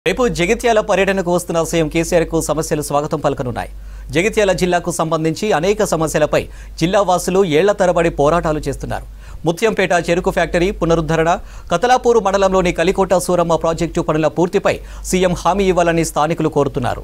రేపు జగిత్యాల పర్యటనకు వస్తున్న సీఎం కేసీఆర్ కు సమస్యలు స్వాగతం పలకనున్నాయి జగిత్యాల జిల్లాకు సంబంధించి అనేక సమస్యలపై జిల్లా వాసులు ఏళ్ల తరబడి పోరాటాలు చేస్తున్నారు ముత్యంపేట చెరుకు ఫ్యాక్టరీ పునరుద్ధరణ కతలాపూరు మండలంలోని కలికోట సూరమ్మ ప్రాజెక్టు పనుల పూర్తిపై సీఎం హామీ ఇవ్వాలని స్థానికులు కోరుతున్నారు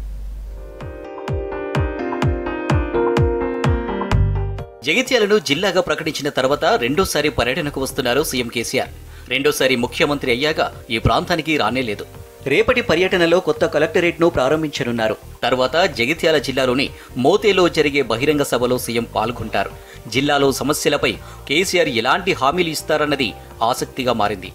జగిత్యాలను జిల్లాగా ప్రకటించిన తర్వాత రెండోసారి పర్యటనకు వస్తున్నారు సీఎం కేసీఆర్ రెండోసారి ముఖ్యమంత్రి అయ్యాక ఈ ప్రాంతానికి రానేలేదు రేపటి పర్యటనలో కొత్త కలెక్టరేట్ను ప్రారంభించనున్నారు తర్వాత జగిత్యాల జిల్లాలోని మోతేలో జరిగే బహిరంగ సభలో సీఎం పాల్గొంటారు జిల్లాలో సమస్యలపై కేసీఆర్ ఎలాంటి హామీలు ఇస్తారన్నది ఆసక్తిగా మారింది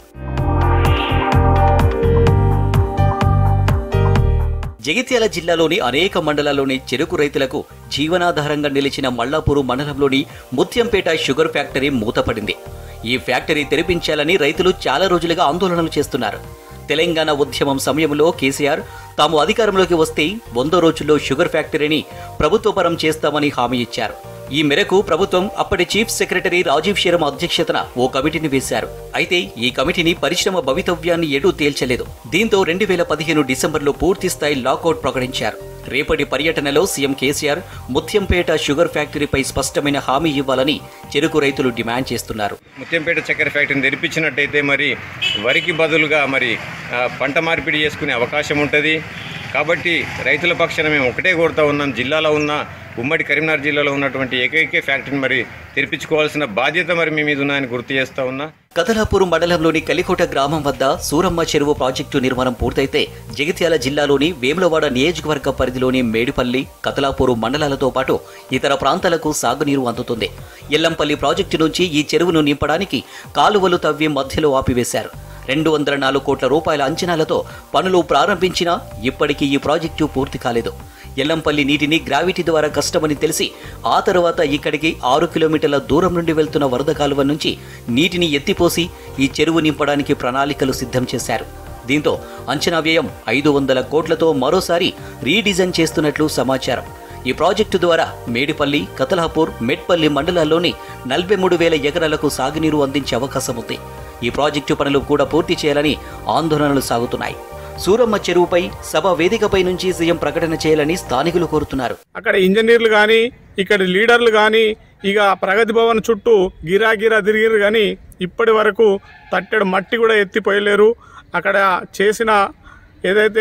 జగిత్యాల జిల్లాలోని అనేక మండలాల్లోని చెరుకు రైతులకు జీవనాధారంగా నిలిచిన మల్లాపూరు మండలంలోని ముత్యంపేట షుగర్ ఫ్యాక్టరీ మూతపడింది ఈ ఫ్యాక్టరీ తెరిపించాలని రైతులు చాలా రోజులుగా ఆందోళనలు చేస్తున్నారు తెలంగాణ ఉద్యమం సమయంలో కేసీఆర్ తాము అధికారంలోకి వస్తే వంద రోజుల్లో షుగర్ ఫ్యాక్టరీని ప్రభుత్వపరం చేస్తామని హామీ ఇచ్చారు ఈ మేరకు ప్రభుత్వం అప్పటి చీఫ్ సెక్రటరీ రాజీవ్ శర్మ అధ్యక్షతన ఓ కమిటీని వేశారు అయితే ఈ కమిటీని పరిశ్రమ భవితవ్యాన్ని ఎటూ తేల్చలేదు దీంతో రెండు వేల పదిహేను డిసెంబర్లో పూర్తి స్థాయి లాకౌట్ ప్రకటించారు రేపటి పర్యటనలో సీఎం కేసీఆర్ ముత్యంపేట షుగర్ ఫ్యాక్టరీపై స్పష్టమైన హామీ ఇవ్వాలని చెరుకు రైతులు డిమాండ్ చేస్తున్నారు ముత్యంపేట చక్కెర ఫ్యాక్టరీని తెరిపించినట్టయితే మరి వరికి బదులుగా మరి ఆ, పంట మార్పిడి చేసుకునే అవకాశం ఉంటుంది కాబట్టి రైతుల పక్షాన మేము ఒకటే కోరుతా ఉన్నాం జిల్లాలో ఉన్న ఉమ్మడి కరీంనగర్ జిల్లాలో ఉన్నటువంటి ఏకైక ఫ్యాక్టరీని మరి తెరిపించుకోవాల్సిన బాధ్యత మరి మీ మీద ఉన్నాయని గుర్తు చేస్తా ఉన్నా కదలాపూర్ మండలంలోని కలికోట గ్రామం వద్ద సూరమ్మ చెరువు ప్రాజెక్టు నిర్మాణం పూర్తయితే జగిత్యాల జిల్లాలోని వేములవాడ నియోజకవర్గ పరిధిలోని మేడిపల్లి కదలాపూరు మండలాలతో పాటు ఇతర ప్రాంతాలకు సాగునీరు అందుతుంది ఎల్లంపల్లి ప్రాజెక్టు నుంచి ఈ చెరువును నింపడానికి కాలువలు తవ్వి మధ్యలో ఆపివేశారు రెండు వందల నాలుగు కోట్ల రూపాయల అంచనాలతో పనులు ప్రారంభించినా ఇప్పటికీ ఈ ప్రాజెక్టు పూర్తి కాలేదు ఎల్లంపల్లి నీటిని గ్రావిటీ ద్వారా కష్టమని తెలిసి ఆ తరువాత ఇక్కడికి ఆరు కిలోమీటర్ల దూరం నుండి వెళ్తున్న వరద కాలువ నుంచి నీటిని ఎత్తిపోసి ఈ చెరువు నింపడానికి ప్రణాళికలు సిద్ధం చేశారు దీంతో అంచనా వ్యయం ఐదు వందల కోట్లతో మరోసారి రీడిజైన్ చేస్తున్నట్లు సమాచారం ఈ ప్రాజెక్టు ద్వారా మేడిపల్లి కతలాపూర్ మెట్పల్లి మండలాల్లోని నలభై మూడు వేల ఎకరాలకు సాగునీరు అందించే అవకాశం ఉంది ఈ ప్రాజెక్టు పనులు కూడా పూర్తి చేయాలని ఆందోళనలు సాగుతున్నాయి సూరమ్మ చెరువుపై సభ వేదికపై నుంచి సీఎం ప్రకటన చేయాలని స్థానికులు కోరుతున్నారు అక్కడ ఇంజనీర్లు కానీ ఇక్కడ లీడర్లు కానీ ఇక ప్రగతి భవన్ చుట్టూ గిరా గిరా తిరిగిరు కానీ ఇప్పటి వరకు తట్టెడు మట్టి కూడా ఎత్తిపోయలేరు అక్కడ చేసిన ఏదైతే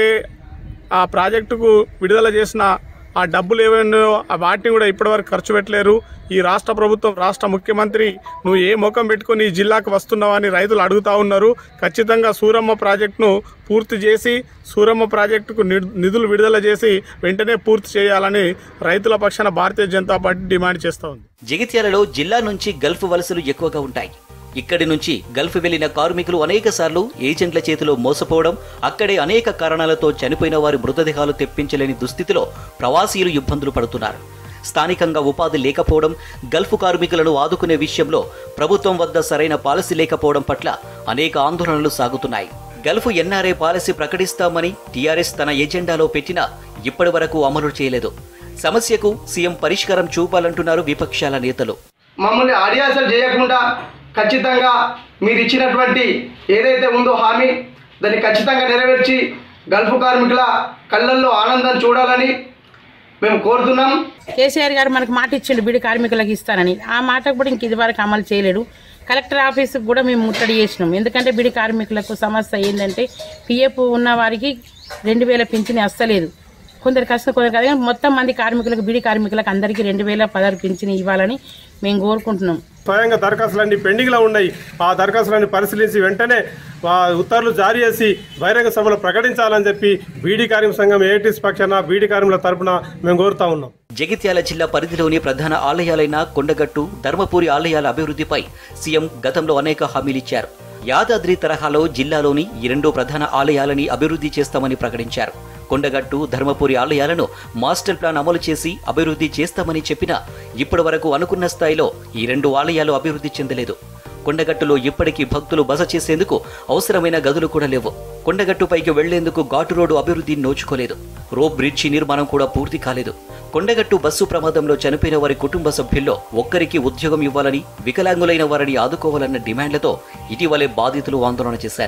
ఆ ప్రాజెక్టుకు విడుదల చేసిన ఆ డబ్బులు ఏమైనా వాటిని కూడా ఇప్పటివరకు ఖర్చు పెట్టలేరు ఈ రాష్ట్ర ప్రభుత్వం రాష్ట్ర ముఖ్యమంత్రి నువ్వు ఏ ముఖం పెట్టుకొని ఈ జిల్లాకు వస్తున్నావా అని రైతులు అడుగుతా ఉన్నారు ఖచ్చితంగా సూరమ్మ ప్రాజెక్టును పూర్తి చేసి సూరమ్మ ప్రాజెక్టుకు నిడ్- నిధులు విడుదల చేసి వెంటనే పూర్తి చేయాలని రైతుల పక్షాన భారతీయ జనతా పార్టీ డిమాండ్ చేస్తూ ఉంది జగిత్యాలలో జిల్లా నుంచి గల్ఫ్ వలసలు ఎక్కువగా ఉంటాయి ఇక్కడి నుంచి గల్ఫ్ వెళ్లిన కార్మికులు అనేక సార్లు ఏజెంట్ల చేతిలో మోసపోవడం అక్కడే అనేక కారణాలతో చనిపోయిన వారి మృతదేహాలు తెప్పించలేని దుస్థితిలో ప్రవాసీలు ఇబ్బందులు పడుతున్నారు స్థానికంగా ఉపాధి లేకపోవడం గల్ఫ్ కార్మికులను ఆదుకునే విషయంలో ప్రభుత్వం వద్ద సరైన పాలసీ లేకపోవడం పట్ల అనేక ఆందోళనలు సాగుతున్నాయి గల్ఫ్ ఎన్ఆర్ఐ పాలసీ ప్రకటిస్తామని టీఆర్ఎస్ తన ఎజెండాలో పెట్టినా ఇప్పటి వరకు అమలు చేయలేదు సమస్యకు సీఎం పరిష్కారం చూపాలంటున్నారు విపక్షాల నేతలు మమ్మల్ని ఆడియాసలు చేయకుండా ఖచ్చితంగా మీరు ఇచ్చినటువంటి ఏదైతే ఉందో హామీ దాన్ని ఖచ్చితంగా నెరవేర్చి గల్ఫ్ కార్మికుల కళ్ళల్లో ఆనందం చూడాలని మేము కోరుతున్నాం కేసీఆర్ గారు మనకు మాట ఇచ్చిండు బీడి కార్మికులకు ఇస్తానని ఆ మాట కూడా ఇంక ఇదివరకు అమలు చేయలేడు కలెక్టర్ ఆఫీస్కి కూడా మేము ముట్టడి చేసినాం ఎందుకంటే బీడి కార్మికులకు సమస్య ఏంటంటే పిఎఫ్ ఉన్న వారికి రెండు వేల పింఛని అస్సలేదు కొందరు కష్టం కొందరు కాదు కానీ మొత్తం మంది కార్మికులకు బీడి కార్మికులకు అందరికీ రెండు వేల పదహారు పింఛని ఇవ్వాలని మేము కోరుకుంటున్నాం స్వయంగా దరఖాస్తులన్నీ పెండింగ్లో ఉన్నాయి ఆ దరఖాస్తులన్నీ పరిశీలించి వెంటనే ఆ ఉత్తర్వులు జారీ చేసి బహిరంగ సభలో ప్రకటించాలని చెప్పి బీడీ కార్మిక సంఘం ఏఐటీస్ పక్షాన బీడీ కార్మికుల తరపున మేము కోరుతా ఉన్నాం జగిత్యాల జిల్లా పరిధిలోని ప్రధాన ఆలయాలైన కొండగట్టు ధర్మపురి ఆలయాల అభివృద్ధిపై సీఎం గతంలో అనేక హామీలిచ్చారు యాదాద్రి తరహాలో జిల్లాలోని ఈ రెండు ప్రధాన ఆలయాలని అభివృద్ధి చేస్తామని ప్రకటించారు కొండగట్టు ధర్మపురి ఆలయాలను మాస్టర్ ప్లాన్ అమలు చేసి అభివృద్ధి చేస్తామని చెప్పినా ఇప్పటి వరకు అనుకున్న స్థాయిలో ఈ రెండు ఆలయాలు అభివృద్ధి చెందలేదు కొండగట్టులో ఇప్పటికీ భక్తులు బస చేసేందుకు అవసరమైన గదులు కూడా లేవు కొండగట్టుపైకి వెళ్లేందుకు ఘాటు రోడ్డు అభివృద్ధి నోచుకోలేదు రోప్ బ్రిడ్జి నిర్మాణం కూడా పూర్తి కాలేదు కొండగట్టు బస్సు ప్రమాదంలో చనిపోయిన వారి కుటుంబ సభ్యుల్లో ఒక్కరికి ఉద్యోగం ఇవ్వాలని వికలాంగులైన వారిని ఆదుకోవాలన్న డిమాండ్లతో ఇటీవలే బాధితులు ఆందోళన చేశారు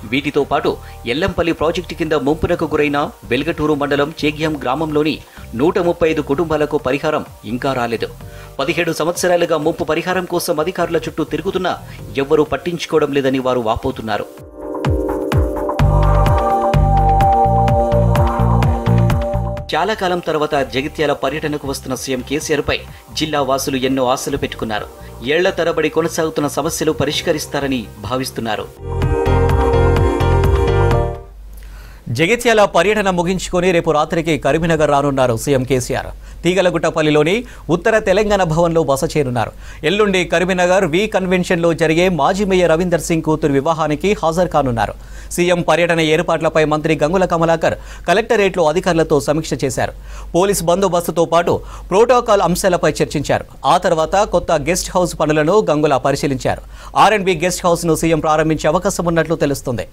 వీటితో పాటు ఎల్లంపల్లి ప్రాజెక్టు కింద ముంపునకు గురైన వెల్గటూరు మండలం చేగ్యం గ్రామంలోని నూట ముప్పై ఐదు కుటుంబాలకు పరిహారం ఇంకా రాలేదు పదిహేడు సంవత్సరాలుగా ముంపు పరిహారం కోసం అధికారుల చుట్టూ తిరుగుతున్నా ఎవ్వరూ పట్టించుకోవడం లేదని వారు వాపోతున్నారు చాలా కాలం తర్వాత జగిత్యాల పర్యటనకు వస్తున్న సీఎం కేసీఆర్ పై జిల్లా వాసులు ఎన్నో ఆశలు పెట్టుకున్నారు ఏళ్ల తరబడి కొనసాగుతున్న సమస్యలు పరిష్కరిస్తారని భావిస్తున్నారు జగిత్యాల పర్యటన ముగించుకొని రేపు రాత్రికి కరీంనగర్ రానున్నారు సీఎం కేసీఆర్ తీగలగుట్టపల్లిలోని ఉత్తర తెలంగాణ భవన్లో బస చేరున్నారు ఎల్లుండి కరీంనగర్ వి కన్వెన్షన్లో జరిగే మాజీ మేయర్ రవీందర్ సింగ్ కూతురు వివాహానికి హాజరు కానున్నారు సీఎం పర్యటన ఏర్పాట్లపై మంత్రి గంగుల కమలాకర్ కలెక్టరేట్లో అధికారులతో సమీక్ష చేశారు పోలీస్ బందోబస్తుతో పాటు ప్రోటోకాల్ అంశాలపై చర్చించారు ఆ తర్వాత కొత్త గెస్ట్ హౌస్ పనులను గంగుల పరిశీలించారు ఆర్ అండ్ బి గెస్ట్ హౌస్ను సీఎం ప్రారంభించే అవకాశం ఉన్నట్లు తెలుస్తుంది